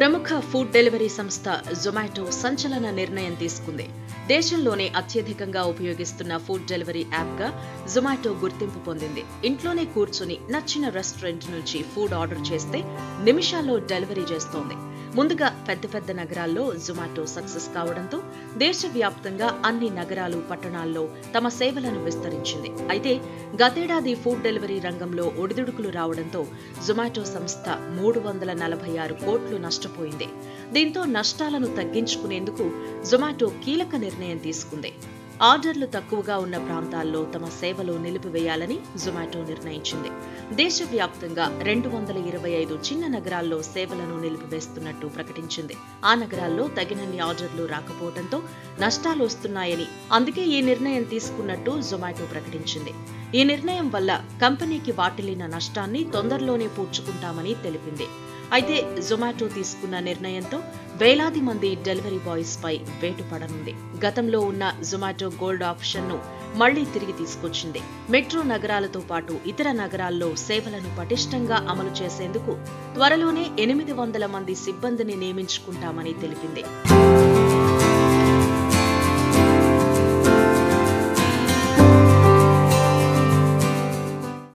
ప్రముఖ food delivery సంస్థ జొమాటో సంచలన నిర్ణయం తీసుకుంది దేశంలోనే అత్యధికంగా ఉపయోగిస్తున్న ఫుడ్ డెలివరీ యాప్గా జొమాటో గుర్తింపు పొందింది ఇంట్లోనే కూర్చుని నచ్చిన రెస్టారెంట్ నుంచి ఫుడ్ ఆర్డర్ చేస్తే నిమిషాల్లో డెలివరీ చేస్తోంది ముందుగా పెద్ద పెద్ద నగరాల్లో జొమాటో సక్సెస్ కావడంతో దేశవ్యాప్తంగా అన్ని నగరాలు పట్టణాల్లో తమ సేవలను విస్తరించింది అయితే గతేడాది ఫుడ్ డెలివరీ రంగంలో ఒడిదుడుకులు రావడంతో జొమాటో సంస్థ మూడు వందల నలభై ఆరు కోట్లు నష్టపోయింది దీంతో నష్టాలను తగ్గించుకునేందుకు జొమాటో కీలక నిర్ణయం తీసుకుంది ఆర్డర్లు తక్కువగా ఉన్న ప్రాంతాల్లో తమ సేవలు నిలిపివేయాలని జొమాటో నిర్ణయించింది దేశవ్యాప్తంగా రెండు వందల ఇరవై ఐదు చిన్న నగరాల్లో సేవలను నిలిపివేస్తున్నట్టు ప్రకటించింది ఆ నగరాల్లో తగినన్ని ఆర్డర్లు రాకపోవడంతో నష్టాలు వస్తున్నాయని అందుకే ఈ నిర్ణయం తీసుకున్నట్టు జొమాటో ప్రకటించింది ఈ నిర్ణయం వల్ల కంపెనీకి వాటిల్లిన నష్టాన్ని తొందరలోనే పూడ్చుకుంటామని తెలిపింది అయితే జొమాటో తీసుకున్న నిర్ణయంతో వేలాది మంది డెలివరీ బాయ్స్ పై వేటు పడనుంది గతంలో ఉన్న జొమాటో గోల్డ్ ఆప్షన్ ను మళ్లీ తిరిగి తీసుకొచ్చింది మెట్రో నగరాలతో పాటు ఇతర నగరాల్లో సేవలను పటిష్టంగా అమలు చేసేందుకు త్వరలోనే ఎనిమిది వందల మంది సిబ్బందిని నియమించుకుంటామని తెలిపింది